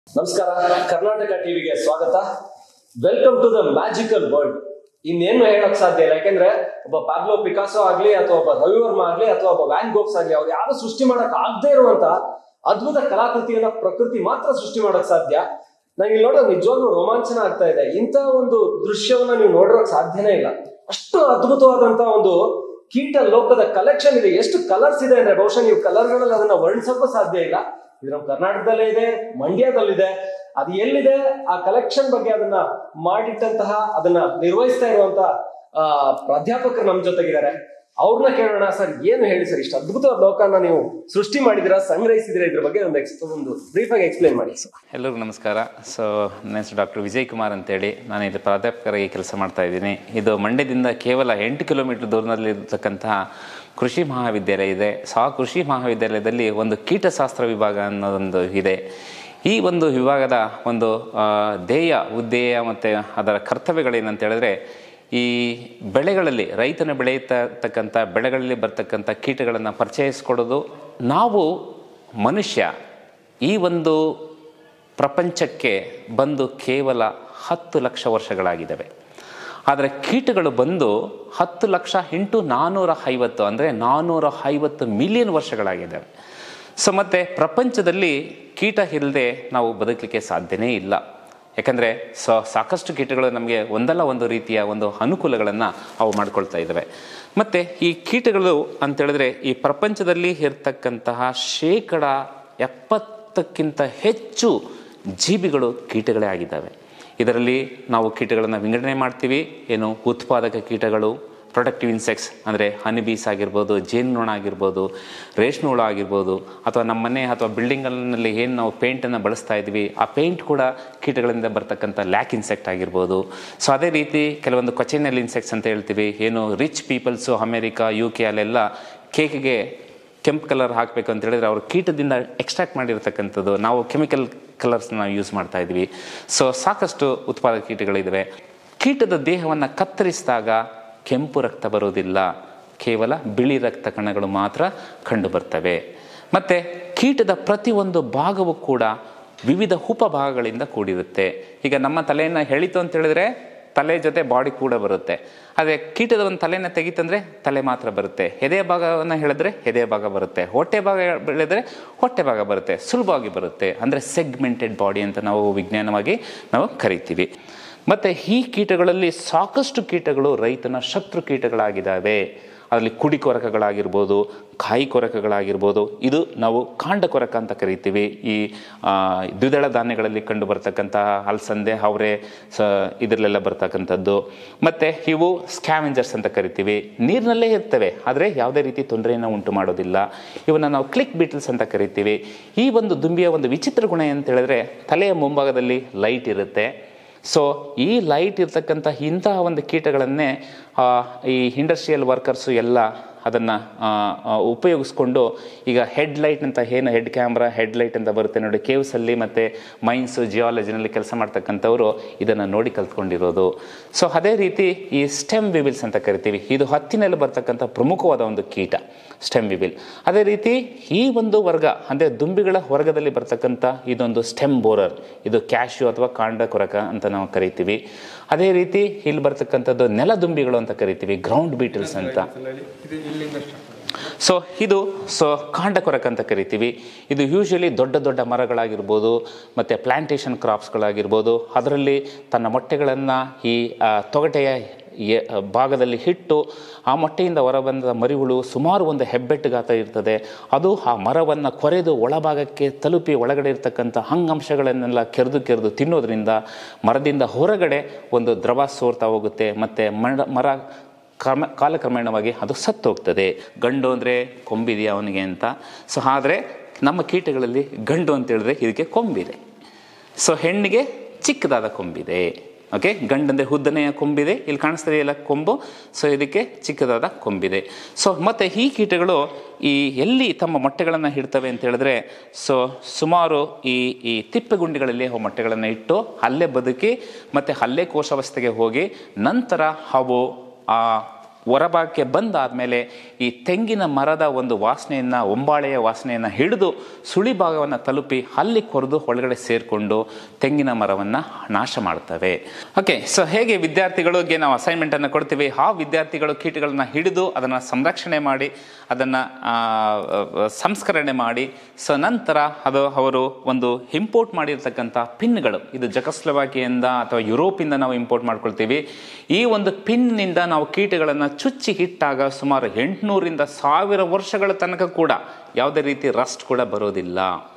ನಮಸ್ಕಾರ ಕರ್ನಾಟಕ ಟಿವಿಗೆ ಸ್ವಾಗತ welcome to the magical world ಇನ್ನೇನು ಹೇಳಕ್ ಸಾಧ್ಯ ಇಲ್ಲ ಯಾಕೆಂದ್ರೆ ಒಬ್ಬ ಪ್ಯಾಬ್ಲೋ ಪಿಕಾಸೋ ಆಗ್ಲಿ ಅಥವಾ ಒಬ್ಬ ರವಿವರ್ಮ ಆಗ್ಲಿ ಅಥವಾ ಒಬ್ಬ ವ್ಯಾನ್ ಗೋಕ್ಸ್ ಆಗ್ಲಿ ಅವ್ರು ಯಾರು ಸೃಷ್ಟಿ ಮಾಡಕ್ ಆಗದೆ ಇರುವಂತ ಅದ್ಭುತ ಕಲಾಕೃತಿಯನ್ನ ಪ್ರಕೃತಿ ಮಾತ್ರ ಸೃಷ್ಟಿ ಮಾಡಕ್ ಸಾಧ್ಯ ನಂಗೆ ಇಲ್ಲಿ ನೋಡೋ ನಿಜವಾಗ್ಲೂ ರೋಮಾಂಚನ ಆಗ್ತಾ ಇದೆ ಇಂಥ ಒಂದು ದೃಶ್ಯವನ್ನ ನೀವು ನೋಡೋಕ್ ಸಾಧ್ಯನೇ ಇಲ್ಲ ಅಷ್ಟು ಅದ್ಭುತವಾದಂತ ಒಂದು ಕೀಟ ಲೋಕದ ಕಲೆಕ್ಷನ್ ಇದೆ ಎಷ್ಟು ಕಲರ್ಸ್ ಇದೆ ಅಂದ್ರೆ ಬಹುಶಃ ನೀವು ಕಲರ್ಗಳಲ್ಲಿ ಅದನ್ನ ವರ್ಣಿಸಕ್ಕೂ ಸಾಧ್ಯ ಇಲ್ಲ ಇದು ನಮ್ಮ ಕರ್ನಾಟಕದಲ್ಲೇ ಇದೆ ಮಂಡ್ಯದಲ್ಲಿದೆ ಅದು ಎಲ್ಲಿದೆ ಆ ಕಲೆಕ್ಷನ್ ಬಗ್ಗೆ ಅದನ್ನ ಮಾಡಿಟ್ಟಂತಹ ಅದನ್ನ ನಿರ್ವಹಿಸ್ತಾ ಇರುವಂತ ಆ ಪ್ರಾಧ್ಯಾಪಕರು ನಮ್ಮ ಜೊತೆಗಿದ್ದಾರೆ ಅವ್ರನ್ನ ಕೇಳೋಣ ಸರ್ ಏನು ಹೇಳಿ ಸರ್ ಇಷ್ಟು ಅದ್ಭುತವಾದ ಲೋಕನ ನೀವು ಸೃಷ್ಟಿ ಮಾಡಿದಿರಾ ಸಂಗ್ರಹಿಸಿದಿರಾ ಇದ್ರ ಬಗ್ಗೆ ಒಂದು ಎಕ್ಸ್ ಒಂದು ಬ್ರೀಫ್ ಆಗಿ ಎಕ್ಸ್ಪ್ಲೈನ್ ಮಾಡಿ ಸರ್ ಎಲ್ಲರಿಗೂ ನಮಸ್ಕಾರ ಸೊ ನನ್ನ ಹೆಸರು ಡಾಕ್ಟರ್ ವಿಜಯ್ ಕುಮಾರ್ ಅಂತೇಳಿ ನಾನು ಇಲ್ಲಿ ಪ್ರಾಧ್ಯಾಪಕರಾಗಿ ಕೆಲಸ ಮಾಡ್ತಾ ಇದ್ದೀನಿ ಇದು ಮಂಡ್ಯದಿಂದ ಕೇವಲ ಎಂಟು ಕಿಲೋಮೀಟರ್ ದೂರದಲ್ಲಿರ್ತಕ್ಕಂತಹ ಕೃಷಿ ಮಹಾವಿದ್ಯಾಲಯ ಇದೆ ಸೊ ಆ ಕೃಷಿ ಮಹಾವಿದ್ಯಾಲಯದಲ್ಲಿ ಒಂದು ಕೀಟಶಾಸ್ತ್ರ ವಿಭಾಗ ಅನ್ನೋದೊಂದು ಇದೆ ಈ ಒಂದು ವಿಭಾಗದ ಒಂದು ಆ, ಧ್ಯೇಯ ಉದ್ದೇಯ ಮತ್ತು ಅದರ ಕರ್ತವ್ಯಗಳೇನಂತ ಹೇಳಿದ್ರೆ ಈ ಬೆಳೆಗಳಲ್ಲಿ ರೈತನ ಬೆಳೆಯತಕ್ಕಂಥ ಬೆಳೆಗಳಲ್ಲಿ ಬರ್ತಕ್ಕಂಥ ಕೀಟಗಳನ್ನು ಪರಿಚಯಿಸ್ಕೊಡೋದು ನಾವು ಮನುಷ್ಯ ಈ ಒಂದು ಪ್ರಪಂಚಕ್ಕೆ ಬಂದು ಕೇವಲ ಹತ್ತು ಲಕ್ಷ ವರ್ಷಗಳಾಗಿದ್ದಾವೆ ಆದರೆ ಕೀಟಗಳು ಬಂದು ಹತ್ತು ಲಕ್ಷ ಇಂಟು ನಾನ್ನೂರ ಐವತ್ತು ಅಂದರೆ ನಾನ್ನೂರ ಐವತ್ತು ಮಿಲಿಯನ್ ವರ್ಷಗಳಾಗಿದ್ದಾವೆ ಸೊ ಮತ್ತು ಪ್ರಪಂಚದಲ್ಲಿ ಕೀಟ ಇಲ್ಲದೆ ನಾವು ಬದುಕಲಿಕ್ಕೆ ಸಾಧ್ಯನೇ ಇಲ್ಲ ಯಾಕಂದರೆ ಸೊ ಸಾಕಷ್ಟು ಕೀಟಗಳು ನಮಗೆ ಒಂದಲ್ಲ ಒಂದು ರೀತಿಯ ಒಂದು ಅನುಕೂಲಗಳನ್ನು ಅವು ಮಾಡ್ಕೊಳ್ತಾ ಇದ್ದಾವೆ ಮತ್ತು ಈ ಕೀಟಗಳು ಅಂತೇಳಿದ್ರೆ ಈ ಪ್ರಪಂಚದಲ್ಲಿ ಇರ್ತಕ್ಕಂತಹ ಶೇಕಡ ಎಪ್ಪತ್ತಕ್ಕಿಂತ ಹೆಚ್ಚು ಜೀವಿಗಳು ಕೀಟಗಳೇ ಆಗಿದ್ದಾವೆ ಇದರಲ್ಲಿ ನಾವು ಕೀಟಗಳನ್ನು ವಿಂಗಡಣೆ ಮಾಡ್ತೀವಿ ಏನು ಉತ್ಪಾದಕ ಕೀಟಗಳು ಪ್ರೊಡಕ್ಟಿವ್ ಇನ್ಸೆಕ್ಟ್ಸ್ ಅಂದರೆ ಹನಿಬೀಸ್ ಆಗಿರ್ಬೋದು ಜೇನುನೊಣ ಆಗಿರ್ಬೋದು ರೇಷ್ಮೆ ಹುಳ ಆಗಿರ್ಬೋದು ಅಥವಾ ನಮ್ಮ ಮನೆ ಅಥವಾ ಬಿಲ್ಡಿಂಗ್ನಲ್ಲಿ ಏನು ನಾವು ಪೇಂಟನ್ನು ಬಳಸ್ತಾ ಇದ್ವಿ ಆ ಪೇಂಟ್ ಕೂಡ ಕೀಟಗಳಿಂದ ಬರ್ತಕ್ಕಂಥ ಲ್ಯಾಕ್ ಇನ್ಸೆಕ್ಟ್ ಆಗಿರ್ಬೋದು ಸೊ ಅದೇ ರೀತಿ ಕೆಲವೊಂದು ಕೊಚೆನಲ್ ಇನ್ಸೆಕ್ಟ್ಸ್ ಅಂತ ಹೇಳ್ತೀವಿ ಏನು rich peoples America U K ಅಲ್ಲೆಲ್ಲ ಕೇಕ್ಗೆ ಕೆಂಪು ಕಲರ್ ಹಾಕಬೇಕು ಅಂತ ಹೇಳಿದ್ರೆ ಅವರು ಕೀಟದಿಂದ ಎಕ್ಸ್ಟ್ರಾಕ್ಟ್ ಮಾಡಿರ್ತಕ್ಕಂಥದ್ದು ನಾವು ಕೆಮಿಕಲ್ ಕಲರ್ಸ್ನ ಯೂಸ್ ಮಾಡ್ತಾ ಇದ್ವಿ ಸೊ ಸಾಕಷ್ಟು ಉತ್ಪಾದಕ ಕೀಟಗಳಿದ್ದಾವೆ ಕೀಟದ ದೇಹವನ್ನು ಕತ್ತರಿಸಿದಾಗ ಕೆಂಪು ರಕ್ತ ಬರೋದಿಲ್ಲ ಕೇವಲ ಬಿಳಿ ರಕ್ತ ಕಣಗಳು ಮಾತ್ರ ಕಂಡು ಬರ್ತವೆ ಮತ್ತು ಕೀಟದ ಪ್ರತಿಯೊಂದು ಭಾಗವೂ ಕೂಡ ವಿವಿಧ ಉಪಭಾಗಗಳಿಂದ ಕೂಡಿರುತ್ತೆ ಈಗ ನಮ್ಮ ತಲೆಯನ್ನು ಎಳಿತು ಅಂತ ಹೇಳಿದ್ರೆ ತಲೆ ಜೊತೆ ಬಾಡಿ ಕೂಡ ಬರುತ್ತೆ ಅದೇ ಕೀಟದ ಒಂದು ತಲೆನ ತೆಗಿತಂದ್ರೆ ತಲೆ ಮಾತ್ರ ಬರುತ್ತೆ ಎದೆ ಭಾಗವನ್ನು ಹೇಳಿದ್ರೆ ಎದೆ ಭಾಗ ಬರುತ್ತೆ ಹೊಟ್ಟೆ ಭಾಗ ಹೇಳಿದ್ರೆ ಹೊಟ್ಟೆ ಭಾಗ ಬರುತ್ತೆ ಸುಲಭವಾಗಿ ಬರುತ್ತೆ ಅಂದರೆ ಸೆಗ್ಮೆಂಟೆಡ್ ಬಾಡಿ ಅಂತ ನಾವು ವಿಜ್ಞಾನವಾಗಿ ನಾವು ಕರಿತೀವಿ ಮತ್ತು ಈ ಕೀಟಗಳಲ್ಲಿ ಸಾಕಷ್ಟು ಕೀಟಗಳು ರೈತನ ಶತ್ರು ಕೀಟಗಳಾಗಿದ್ದಾವೆ ಅದರಲ್ಲಿ ಕುಡಿ ಕೊರಕಗಳಾಗಿರ್ಬೋದು ಕಾಯಿ ಕೊರಕಗಳಾಗಿರ್ಬೋದು ಇದು ನಾವು ಕಾಂಡ ಕೊರಕ ಅಂತ ಕರಿತೀವಿ ಈ ಆ, ದ್ವಿದಳ ಧಾನ್ಯಗಳಲ್ಲಿ ಕಂಡು ಬರ್ತಕ್ಕಂಥ ಅಲಸಂದೆ ಅವರೆ ಸ ಇದರಲ್ಲೆಲ್ಲ ಬರ್ತಕ್ಕಂಥದ್ದು ಮತ್ತು ಇವು ಸ್ಕ್ಯಾವೆಂಜರ್ಸ್ ಅಂತ ಕರಿತೀವಿ ನೀರಿನಲ್ಲೇ ಇರ್ತವೆ ಆದರೆ ಯಾವುದೇ ರೀತಿ ತೊಂದರೆಯನ್ನು ಉಂಟು ಮಾಡೋದಿಲ್ಲ ಇವನ್ನ ನಾವು ಕ್ಲಿಕ್ ಬೀಟಲ್ಸ್ ಅಂತ ಕರಿತೀವಿ ಈ ಒಂದು ದುಂಬಿಯ ಒಂದು ವಿಚಿತ್ರ ಗುಣ ಅಂತ ಹೇಳಿದ್ರೆ ತಲೆಯ ಮುಂಭಾಗದಲ್ಲಿ ಲೈಟ್ ಇರುತ್ತೆ ಸೊ ಈ ಲೈಟ್ ಇರ್ತಕ್ಕಂಥ ಇಂತಹ ಒಂದು ಕೀಟಗಳನ್ನೇ ಆ, ಈ ಇಂಡಸ್ಟ್ರಿಯಲ್ ವರ್ಕರ್ಸು ಎಲ್ಲ ಅದನ್ನು ಉಪಯೋಗಿಸ್ಕೊಂಡು ಈಗ ಹೆಡ್ ಲೈಟ್ ಅಂತ ಏನು ಹೆಡ್ ಕ್ಯಾಮ್ರಾ ಹೆಡ್ ಲೈಟ್ ಅಂತ ಬರುತ್ತೆ ನೋಡಿ ಕೇವ್ಸಲ್ಲಿ ಮತ್ತು ಮೈನ್ಸು ಜಿಯಾಲಜಿನಲ್ಲಿ ಕೆಲಸ ಮಾಡ್ತಕ್ಕಂಥವ್ರು ಇದನ್ನು ನೋಡಿ ಕಲ್ತ್ಕೊಂಡಿರೋದು ಸೊ ಅದೇ ರೀತಿ ಈ ಸ್ಟೆಮ್ ವಿವಿಲ್ಸ್ ಅಂತ ಕರಿತೀವಿ ಇದು ಹತ್ತಿನಲ್ಲಿ ಬರ್ತಕ್ಕಂಥ ಪ್ರಮುಖವಾದ ಒಂದು ಕೀಟ ಸ್ಟೆಮ್ ವಿವಿಲ್ ಅದೇ ರೀತಿ ಈ ಒಂದು ವರ್ಗ ಅಂದರೆ ದುಂಬಿಗಳ ವರ್ಗದಲ್ಲಿ ಬರ್ತಕ್ಕಂಥ ಇದೊಂದು ಸ್ಟೆಮ್ ಬೋರರ್ ಇದು ಕ್ಯಾಶ್ಯೂ ಅಥವಾ ಕಾಂಡ ಕೊರಕ ಅಂತ ನಾವು ಕರಿತೀವಿ ಅದೇ ರೀತಿ ಇಲ್ಲಿ ಬರ್ತಕ್ಕಂಥದ್ದು ನೆಲದುಂಬಿಗಳು ಅಂತ ಕರಿತೀವಿ ಗ್ರೌಂಡ್ ಬೀಟಲ್ಸ್ ಅಂತ ಸೊ ಇದು ಸೊ ಕಾಂಡ ಕೊರಕ ಅಂತ ಕರಿತೀವಿ ಇದು ಯೂಶಲಿ ದೊಡ್ಡ ದೊಡ್ಡ ಮರಗಳಾಗಿರ್ಬೋದು ಮತ್ತು ಪ್ಲಾಂಟೇಶನ್ ಕ್ರಾಪ್ಸ್ಗಳಾಗಿರ್ಬೋದು ಅದರಲ್ಲಿ ತನ್ನ ಮೊಟ್ಟೆಗಳನ್ನು ಈ ಆ, ತೊಗಟೆಯ ಎ- ಭಾಗದಲ್ಲಿ ಇಟ್ಟು ಆ ಮೊಟ್ಟೆಯಿಂದ ಹೊರಬಂದ ಮರಿಹುಳು ಸುಮಾರು ಒಂದು ಹೆಬ್ಬೆಟ್ಟು ಗಾತ್ರ ಇರ್ತದೆ ಅದು ಆ ಮರವನ್ನು ಕೊರೆದು ಒಳಭಾಗಕ್ಕೆ ತಲುಪಿ ಒಳಗಡೆ ಇರ್ತಕ್ಕಂಥ ಅಂಗಾಂಶಗಳನ್ನೆಲ್ಲ ಕೆರೆದು ಕೆರೆದು ತಿನ್ನೋದ್ರಿಂದ ಮರದಿಂದ ಹೊರಗಡೆ ಒಂದು ದ್ರವ ಸೋರ್ತಾ ಹೋಗುತ್ತೆ ಮತ್ತು ಮರ ಮರ ಕ್ರಮ ಕಾಲಕ್ರಮೇಣವಾಗಿ ಅದು ಸತ್ತೋಗ್ತದೆ ಗಂಡು ಅಂದರೆ ಕೊಂಬಿದೆಯಾ ಅವನಿಗೆ ಅಂತ ಸೊ ಆದರೆ ನಮ್ಮ ಕೀಟಗಳಲ್ಲಿ ಗಂಡು ಅಂತ ಹೇಳಿದ್ರೆ ಇದಕ್ಕೆ ಕೊಂಬಿದೆ ಸೊ ಹೆಣ್ಣಿಗೆ ಚಿಕ್ಕದಾದ ಕೊಂಬಿದೆ ಓಕೆ ಗಂಡಂದರೆ ಉದ್ದನೆಯ ಕೊಂಬಿದೆ ಇಲ್ಲಿ ಕಾಣಿಸ್ತದೆಯಲ್ಲ ಕೊಂಬು ಸೊ ಇದಕ್ಕೆ ಚಿಕ್ಕದಾದ ಕೊಂಬಿದೆ ಸೊ ಮತ್ತು ಈ ಕೀಟಗಳು ಈ ಎಲ್ಲಿ ತಮ್ಮ ಮೊಟ್ಟೆಗಳನ್ನು ಇಡ್ತವೆ ಅಂತ ಹೇಳಿದ್ರೆ ಸೊ ಸುಮಾರು ಈ ಈ ತಿಪ್ಪೆಗುಂಡಿಗಳಲ್ಲಿ ಅವು ಮೊಟ್ಟೆಗಳನ್ನು ಇಟ್ಟು ಅಲ್ಲೇ ಬದುಕಿ ಮತ್ತು ಅಲ್ಲೇ ಕೋಶಾವಸ್ಥೆಗೆ ಹೋಗಿ ನಂತರ ಅವು ಆ ಹೊರಭಾಗಕ್ಕೆ ಬಂದಾದಮೇಲೆ ಈ ತೆಂಗಿನ ಮರದ ಒಂದು ವಾಸನೆಯನ್ನು ಒಂಬಾಳೆಯ ವಾಸನೆಯನ್ನು ಹಿಡಿದು ಸುಳಿ ಭಾಗವನ್ನು ತಲುಪಿ ಅಲ್ಲಿ ಕೊರೆದು ಒಳಗಡೆ ಸೇರಿಕೊಂಡು ತೆಂಗಿನ ಮರವನ್ನು ನಾಶ ಮಾಡ್ತವೆ ಓಕೆ ಸೊ ಹೇಗೆ ವಿದ್ಯಾರ್ಥಿಗಳಿಗೆ ನಾವು ಅಸೈನ್ಮೆಂಟನ್ನು ಕೊಡ್ತೀವಿ ಆ ವಿದ್ಯಾರ್ಥಿಗಳು ಕೀಟಗಳನ್ನ ಹಿಡಿದು ಅದನ್ನು ಸಂರಕ್ಷಣೆ ಮಾಡಿ ಅದನ್ನು ಸಂಸ್ಕರಣೆ ಮಾಡಿ ಸೊ ನಂತರ ಅದು ಅವರು ಒಂದು ಇಂಪೋರ್ಟ್ ಮಾಡಿರ್ತಕ್ಕಂಥ ಪಿನ್ಗಳು ಇದು ಜಕಸ್ಲವಾಕಿಯಿಂದ ಅಥವಾ ಯುರೋಪಿಂದ ನಾವು ಇಂಪೋರ್ಟ್ ಮಾಡ್ಕೊಳ್ತೀವಿ ಈ ಒಂದು ಪಿನ್ನಿಂದ ನಾವು ಕೀಟಗಳನ್ನು ಚುಚ್ಚಿ ಇಟ್ಟಾಗ ಸುಮಾರು ಎಂಟುನೂರಿಂದ ಸಾವಿರ ವರ್ಷಗಳ ತನಕ ಕೂಡ ಯಾವುದೇ ರೀತಿ ರಸ್ಟ್ ಕೂಡ ಬರೋದಿಲ್ಲ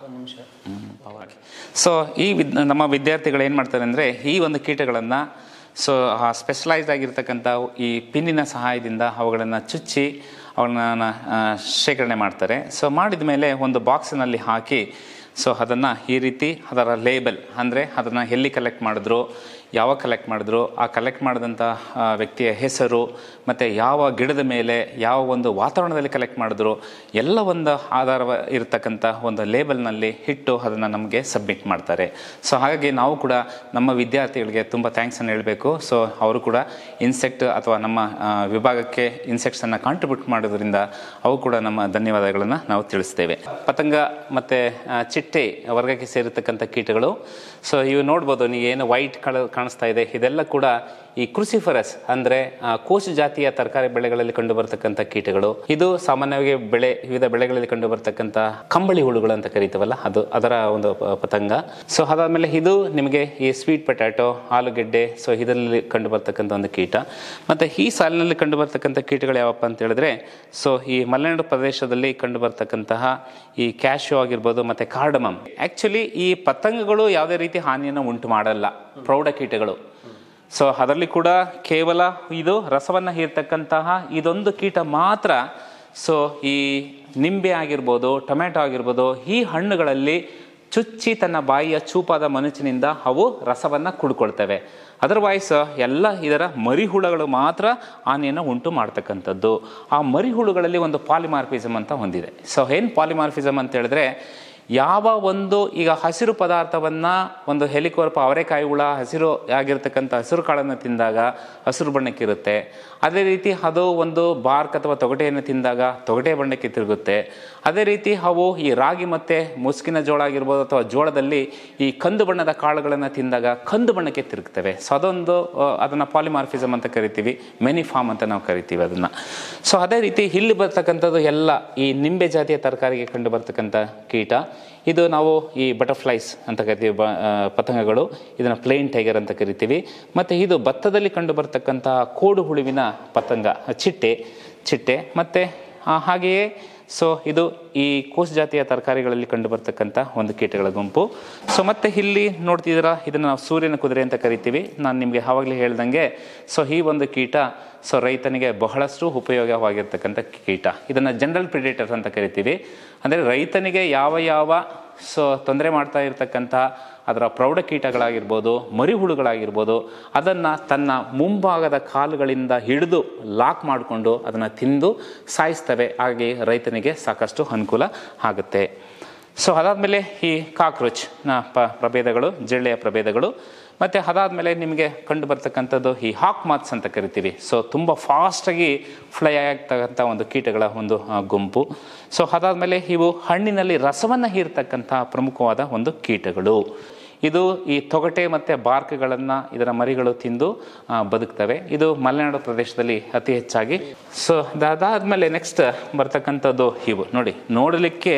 ಸೊ ಈ ವಿದ್ ನಮ್ಮ ವಿದ್ಯಾರ್ಥಿಗಳು ಏನು ಮಾಡ್ತಾರೆ ಅಂದರೆ ಈ ಒಂದು ಕೀಟಗಳನ್ನು ಸೊ ಆ ಸ್ಪೆಷಲೈಸ್ಡ್ ಆಗಿರ್ತಕ್ಕಂಥ ಈ ಪಿನ್ನಿನ ಸಹಾಯದಿಂದ ಅವುಗಳನ್ನು ಚುಚ್ಚಿ ಅವುಗಳನ್ನ ಆ, ಶೇಖರಣೆ ಮಾಡ್ತಾರೆ ಸೊ ಮಾಡಿದ ಮೇಲೆ ಒಂದು ಬಾಕ್ಸಿನಲ್ಲಿ ಹಾಕಿ ಸೊ ಅದನ್ನು ಈ ರೀತಿ ಅದರ ಲೇಬಲ್ ಅಂದರೆ ಅದನ್ನು ಎಲ್ಲಿ ಕಲೆಕ್ಟ್ ಮಾಡಿದ್ರು ಯಾವಾಗ ಕಲೆಕ್ಟ್ ಮಾಡಿದ್ರು ಆ ಕಲೆಕ್ಟ್ ಮಾಡಿದಂಥ ಆ, ವ್ಯಕ್ತಿಯ ಹೆಸರು ಮತ್ತು ಯಾವ ಗಿಡದ ಮೇಲೆ ಯಾವ ಒಂದು ವಾತಾವರಣದಲ್ಲಿ ಕಲೆಕ್ಟ್ ಮಾಡಿದ್ರು ಎಲ್ಲ ಒಂದು ಆಧಾರ ಇರತಕ್ಕಂಥ ಒಂದು ಲೇಬಲ್ನಲ್ಲಿ ಇಟ್ಟು ಅದನ್ನು ನಮಗೆ ಸಬ್ಮಿಟ್ ಮಾಡ್ತಾರೆ ಸೊ ಹಾಗಾಗಿ ನಾವು ಕೂಡ ನಮ್ಮ ವಿದ್ಯಾರ್ಥಿಗಳಿಗೆ ತುಂಬ ಥ್ಯಾಂಕ್ಸನ್ನು ಹೇಳಬೇಕು ಸೊ ಅವರು ಕೂಡ ಇನ್ಸೆಕ್ಟ್ ಅಥವಾ ನಮ್ಮ ಆ, ವಿಭಾಗಕ್ಕೆ ಇನ್ಸೆಕ್ಟ್ಸನ್ನು ಕಾಂಟ್ರಿಬ್ಯೂಟ್ ಮಾಡೋದ್ರಿಂದ ಅವು ಕೂಡ ನಮ್ಮ ಧನ್ಯವಾದಗಳನ್ನು ನಾವು ತಿಳಿಸ್ತೇವೆ ಪತಂಗ ಮತ್ತು ಚಿಟ್ಟೆ ವರ್ಗಕ್ಕೆ ಸೇರಿರ್ತಕ್ಕಂಥ ಕೀಟಗಳು ಸೊ ಇವು ನೋಡ್ಬೋದು ನೀವು ಏನು ವೈಟ್ ಕಲರ್ ಕಾಣಿಸ್ತಾ ಇದೆ ಇದೆಲ್ಲ ಕೂಡ ಈ ಕ್ರುಸಿಫರಸ್ ಅಂದರೆ ಕೋಸು ಜಾತಿಯ ತರಕಾರಿ ಬೆಳೆಗಳಲ್ಲಿ ಕಂಡು ಬರ್ತಕ್ಕಂಥ ಕೀಟಗಳು ಇದು ಸಾಮಾನ್ಯವಾಗಿ ಬೆಳೆ ವಿವಿಧ ಬೆಳೆಗಳಲ್ಲಿ ಕಂಡು ಬರ್ತಕ್ಕಂಥ ಕಂಬಳಿ ಹುಳುಗಳು ಅಂತ ಕರಿತೀವಲ್ಲ ಅದು ಅದರ ಒಂದು ಪ- ಪತಂಗ ಸೊ ಅದಾದಮೇಲೆ ಇದು ನಿಮಗೆ ಈ ಸ್ವೀಟ್ ಪೊಟ್ಯಾಟೊ ಆಲೂಗೆಡ್ಡೆ ಸೊ ಇದರಲ್ಲಿ ಕಂಡು ಬರ್ತಕ್ಕಂಥ ಒಂದು ಕೀಟ ಮತ್ತು ಈ ಸಾಲಿನಲ್ಲಿ ಕಂಡು ಬರ್ತಕ್ಕಂಥ ಕೀಟಗಳು ಯಾವಪ್ಪ ಅಂತ ಹೇಳಿದ್ರೆ ಸೊ ಈ ಮಲೆನಾಡು ಪ್ರದೇಶದಲ್ಲಿ ಕಂಡು ಬರ್ತಕ್ಕಂತಹ ಈ ಕ್ಯಾಶ್ಯೂ ಆಗಿರ್ಬೋದು ಮತ್ತು ಕಾರ್ಡಮಮ್ ಆ್ಯಕ್ಚುಲಿ ಈ ಪತಂಗಗಳು ಯಾವುದೇ ರೀತಿ ಹಾನಿಯನ್ನು ಉಂಟು ಮಾಡಲ್ಲ ಪ್ರೌಢ ಕೀಟಗಳು ಸೊ ಅದರಲ್ಲಿ ಕೂಡ ಕೇವಲ ಇದು ರಸವನ್ನು ಹೀರ್ತಕ್ಕಂತಹ ಇದೊಂದು ಕೀಟ ಮಾತ್ರ ಸೊ ಈ ನಿಂಬೆ ಆಗಿರ್ಬೋದು ಟೊಮೆಟೊ ಆಗಿರ್ಬೋದು ಈ ಹಣ್ಣುಗಳಲ್ಲಿ ಚುಚ್ಚಿ ತನ್ನ ಬಾಯಿಯ ಚೂಪಾದ ಮನುಚಿನಿಂದ ಅವು ರಸವನ್ನು ಕುಡ್ಕೊಳ್ತವೆ ಅದರ್ವೈಸ್ ಎಲ್ಲ ಇದರ ಮರಿಹುಳುಗಳು ಮಾತ್ರ ಹಾನಿಯನ್ನು ಉಂಟು ಮಾಡ್ತಕ್ಕಂಥದ್ದು ಆ ಮರಿಹುಳುಗಳಲ್ಲಿ ಒಂದು ಪಾಲಿಮಾರ್ಫಿಸಮ್ ಅಂತ ಹೊಂದಿದೆ ಸೊ ಏನು ಪಾಲಿಮಾರ್ಫಿಸಮ್ ಅಂತ ಹೇಳಿದ್ರೆ ಯಾವ ಒಂದು ಈಗ ಹಸಿರು ಪದಾರ್ಥವನ್ನ ಒಂದು ಹೆಲಿಕೋರ್ಪ ಅವರೆಕಾಯಿ ಹುಳ ಹಸಿರು ಆಗಿರ್ತಕ್ಕಂಥ ಹಸಿರು ಕಾಳನ್ನು ತಿಂದಾಗ ಹಸಿರು ಬಣ್ಣಕ್ಕಿರುತ್ತೆ ಅದೇ ರೀತಿ ಅದು ಒಂದು ಬಾರ್ಕ್ ಅಥವಾ ತೊಗಟೆಯನ್ನು ತಿಂದಾಗ ತೊಗಟೆ ಬಣ್ಣಕ್ಕೆ ತಿರುಗುತ್ತೆ ಅದೇ ರೀತಿ ಅವು ಈ ರಾಗಿ ಮತ್ತೆ ಮುಸ್ಕಿನ ಜೋಳ ಆಗಿರ್ಬೋದು ಅಥವಾ ಜೋಳದಲ್ಲಿ ಈ ಕಂದು ಬಣ್ಣದ ಕಾಳುಗಳನ್ನು ತಿಂದಾಗ ಕಂದು ಬಣ್ಣಕ್ಕೆ ತಿರುಗ್ತವೆ ಸೊ ಅದೊಂದು ಆ, ಅದನ್ನ ಪಾಲಿಮಾರ್ಫಿಸಮ್ ಅಂತ ಕರಿತೀವಿ ಮೆನಿಫಾರ್ಮ್ ಅಂತ ನಾವು ಕರಿತೀವಿ ಅದನ್ನ ಸೊ ಅದೇ ರೀತಿ ಇಲ್ಲಿ ಬರ್ತಕ್ಕಂಥದ್ದು ಎಲ್ಲ ಈ ನಿಂಬೆ ಜಾತಿಯ ತರಕಾರಿಗೆ ಕಂಡು ಬರ್ತಕ್ಕಂಥ ಕೀಟ ಇದು ನಾವು ಈ ಬಟರ್ಫ್ಲೈಸ್ ಅಂತ ಕರಿತೀವಿ ಬ ಆ, ಪತಂಗಗಳು ಇದನ್ನು ಪ್ಲೇನ್ ಟೈಗರ್ ಅಂತ ಕರಿತೀವಿ ಮತ್ತು ಇದು ಭತ್ತದಲ್ಲಿ ಕಂಡು ಬರ್ತಕ್ಕಂಥ ಕೋಡು ಹುಳುವಿನ ಪತಂಗ ಚಿಟ್ಟೆ ಚಿಟ್ಟೆ ಮತ್ತು ಹಾಗೆಯೇ ಸೊ ಇದು ಈ ಕೋಸ್ ಜಾತಿಯ ತರಕಾರಿಗಳಲ್ಲಿ ಕಂಡು ಬರ್ತಕ್ಕಂಥ ಒಂದು ಕೀಟಗಳ ಗುಂಪು ಸೊ ಮತ್ತೆ ಇಲ್ಲಿ ನೋಡ್ತಿದ್ದೀರಾ ಇದನ್ನು ನಾವು ಸೂರ್ಯನ ಕುದುರೆ ಅಂತ ಕರಿತೀವಿ ನಾನು ನಿಮಗೆ ಆವಾಗಲೇ ಹೇಳ್ದಂಗೆ ಸೊ ಈ ಒಂದು ಕೀಟ ಸೊ ರೈತನಿಗೆ ಬಹಳಷ್ಟು ಉಪಯೋಗವಾಗಿರ್ತಕ್ಕಂಥ ಕೀಟ ಇದನ್ನು ಜನರಲ್ ಪ್ರಿಡೇಟರ್ಸ್ ಅಂತ ಕರಿತೀವಿ ಅಂದರೆ ರೈತನಿಗೆ ಯಾವ ಯಾವ ಸೊ ತೊಂದರೆ ಮಾಡ್ತಾ ಇರತಕ್ಕಂಥ ಅದರ ಪ್ರೌಢ ಕೀಟಗಳಾಗಿರ್ಬೋದು ಮರಿಹುಳುಗಳಾಗಿರ್ಬೋದು ಅದನ್ನು ತನ್ನ ಮುಂಭಾಗದ ಕಾಲುಗಳಿಂದ ಹಿಡಿದು ಲಾಕ್ ಮಾಡಿಕೊಂಡು ಅದನ್ನು ತಿಂದು ಸಾಯಿಸ್ತವೆ ಹಾಗೆ ರೈತನಿಗೆ ಸಾಕಷ್ಟು ಅನುಕೂಲ ಆಗುತ್ತೆ ಸೊ ಅದಾದಮೇಲೆ ಈ ಕಾಕ್ರೋಚ್ ನ ಪ ಪ್ರಭೇದಗಳು ಜಿಳ್ಳೆಯ ಪ್ರಭೇದಗಳು ಮತ್ತು ಅದಾದಮೇಲೆ ನಿಮಗೆ ಕಂಡು ಬರ್ತಕ್ಕಂಥದ್ದು ಈ ಹಾಕ್ ಮಾತ್ಸ್ ಅಂತ ಕರಿತೀವಿ ಸೊ ತುಂಬ ಫಾಸ್ಟಾಗಿ ಫ್ಲೈ ಆಗ್ತಕ್ಕಂಥ ಒಂದು ಕೀಟಗಳ ಒಂದು ಆ, ಗುಂಪು ಸೊ ಅದಾದಮೇಲೆ ಇವು ಹಣ್ಣಿನಲ್ಲಿ ರಸವನ್ನು ಹೀರ್ತಕ್ಕಂಥ ಪ್ರಮುಖವಾದ ಒಂದು ಕೀಟಗಳು ಇದು ಈ ತೊಗಟೆ ಮತ್ತು ಬಾರ್ಕ್ಗಳನ್ನು ಇದರ ಮರಿಗಳು ತಿಂದು ಆ, ಬದುಕ್ತವೆ ಇದು ಮಲೆನಾಡು ಪ್ರದೇಶದಲ್ಲಿ ಅತಿ ಹೆಚ್ಚಾಗಿ ಸೊ ಅದಾದಮೇಲೆ ನೆಕ್ಸ್ಟ್ ಬರ್ತಕ್ಕಂಥದ್ದು ಇವು ನೋಡಿ ನೋಡಲಿಕ್ಕೆ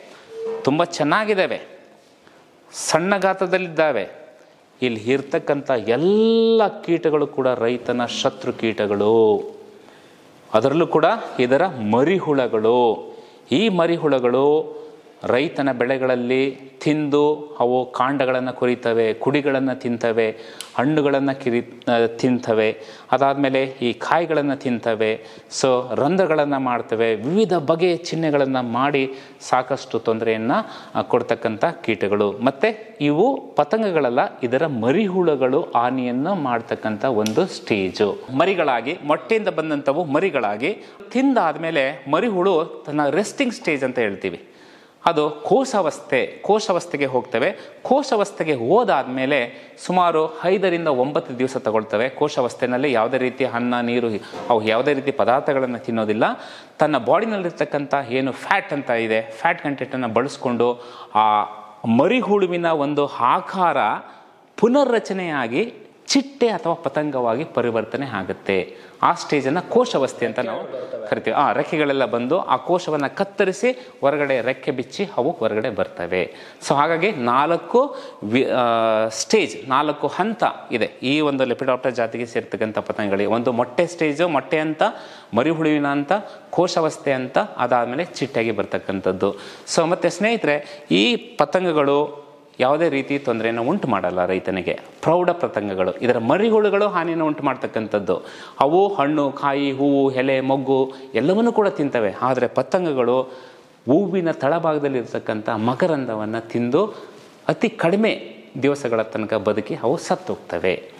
ತುಂಬ ಚೆನ್ನಾಗಿದ್ದಾವೆ ಸಣ್ಣ ಗಾತ್ರದಲ್ಲಿದ್ದಾವೆ ಇಲ್ಲಿ ಇರ್ತಕ್ಕಂಥ ಎಲ್ಲ ಕೀಟಗಳು ಕೂಡ ರೈತನ ಶತ್ರು ಕೀಟಗಳು ಅದರಲ್ಲೂ ಕೂಡ ಇದರ ಮರಿಹುಳಗಳು ಈ ಮರಿಹುಳಗಳು ರೈತನ ಬೆಳೆಗಳಲ್ಲಿ ತಿಂದು ಅವು ಕಾಂಡಗಳನ್ನು ಕೊರಿತವೆ ಕುಡಿಗಳನ್ನು ತಿಂತವೆ ಹಣ್ಣುಗಳನ್ನು ಕಿರಿ ಆ, ತಿಂತವೆ ಅದಾದಮೇಲೆ ಈ ಕಾಯಿಗಳನ್ನು ತಿಂತವೆ ಸೊ ರಂಧ್ರಗಳನ್ನು ಮಾಡ್ತವೆ ವಿವಿಧ ಬಗೆಯ ಚಿಹ್ನೆಗಳನ್ನು ಮಾಡಿ ಸಾಕಷ್ಟು ತೊಂದರೆಯನ್ನು ಕೊಡ್ತಕ್ಕಂಥ ಕೀಟಗಳು ಮತ್ತು ಇವು ಪತಂಗಗಳಲ್ಲ ಇದರ ಮರಿಹುಳುಗಳು ಹಾನಿಯನ್ನು ಮಾಡ್ತಕ್ಕಂಥ ಒಂದು ಸ್ಟೇಜು ಮರಿಗಳಾಗಿ ಮೊಟ್ಟೆಯಿಂದ ಬಂದಂಥವು ಮರಿಗಳಾಗಿ ತಿಂದಾದ್ಮೇಲೆ ಮರಿಹುಳು ತನ್ನ ರೆಸ್ಟಿಂಗ್ ಸ್ಟೇಜ್ ಅಂತ ಹೇಳ್ತೀವಿ ಅದು ಕೋಶಾವಸ್ಥೆ ಕೋಶಾವಸ್ಥೆಗೆ ಹೋಗ್ತವೆ ಕೋಶಾವಸ್ಥೆಗೆ ಹೋದಾದ್ಮೇಲೆ ಸುಮಾರು ಐದರಿಂದ ಒಂಬತ್ತು ದಿವಸ ತಗೊಳ್ತವೆ ಕೋಶಾವಸ್ಥೆನಲ್ಲಿ ಯಾವುದೇ ರೀತಿ ಅನ್ನ ನೀರು ಅವು ಯಾವುದೇ ರೀತಿ ಪದಾರ್ಥಗಳನ್ನು ತಿನ್ನೋದಿಲ್ಲ ತನ್ನ ಬಾಡಿನಲ್ಲಿರ್ತಕ್ಕಂಥ ಏನು ಫ್ಯಾಟ್ ಅಂತ ಇದೆ ಫ್ಯಾಟ್ ಕಂಟೆಂಟನ್ನು ಬಳಸ್ಕೊಂಡು ಆ ಮರಿಹುಳುವಿನ ಒಂದು ಆಕಾರ ಪುನರ್ರಚನೆಯಾಗಿ ಚಿಟ್ಟೆ ಅಥವಾ ಪತಂಗವಾಗಿ ಪರಿವರ್ತನೆ ಆಗುತ್ತೆ ಆ ಸ್ಟೇಜನ್ನು ಕೋಶಾವಸ್ಥೆ ಅಂತ ನಾವು ಕರಿತೀವಿ ಆ ರೆಕ್ಕೆಗಳೆಲ್ಲ ಬಂದು ಆ ಕೋಶವನ್ನು ಕತ್ತರಿಸಿ ಹೊರಗಡೆ ರೆಕ್ಕೆ ಬಿಚ್ಚಿ ಅವು ಹೊರಗಡೆ ಬರ್ತವೆ ಸೊ ಹಾಗಾಗಿ ನಾಲ್ಕು ವಿ ಸ್ಟೇಜ್ ನಾಲ್ಕು ಹಂತ ಇದೆ ಈ ಒಂದು ಲೆಪಿಡಾಪ್ಟರ್ ಜಾತಿಗೆ ಸೇರ್ತಕ್ಕಂಥ ಪತಂಗಗಳಿಗೆ ಒಂದು ಮೊಟ್ಟೆ ಸ್ಟೇಜು ಮೊಟ್ಟೆ ಅಂತ ಮರಿಹುಳುವಿನ ಅಂತ ಕೋಶಾವಸ್ಥೆ ಅಂತ ಅದಾದಮೇಲೆ ಚಿಟ್ಟೆಗೆ ಬರ್ತಕ್ಕಂಥದ್ದು ಸೊ ಮತ್ತು ಸ್ನೇಹಿತರೆ ಈ ಪತಂಗಗಳು ಯಾವುದೇ ರೀತಿ ತೊಂದರೆಯನ್ನು ಉಂಟು ಮಾಡಲ್ಲ ರೈತನಿಗೆ ಪ್ರೌಢ ಪತಂಗಗಳು ಇದರ ಮರಿಹುಳುಗಳು ಹಾನಿಯನ್ನು ಉಂಟು ಮಾಡ್ತಕ್ಕಂಥದ್ದು ಅವು ಹಣ್ಣು ಕಾಯಿ ಹೂವು ಎಲೆ ಮೊಗ್ಗು ಎಲ್ಲವನ್ನೂ ಕೂಡ ತಿಂತವೆ ಆದರೆ ಪತಂಗಗಳು ಹೂವಿನ ತಳಭಾಗದಲ್ಲಿ ಇರತಕ್ಕಂಥ ಮಕರಂದವನ್ನು ತಿಂದು ಅತಿ ಕಡಿಮೆ ದಿವಸಗಳ ತನಕ ಬದುಕಿ ಅವು ಸತ್ತೋಗ್ತವೆ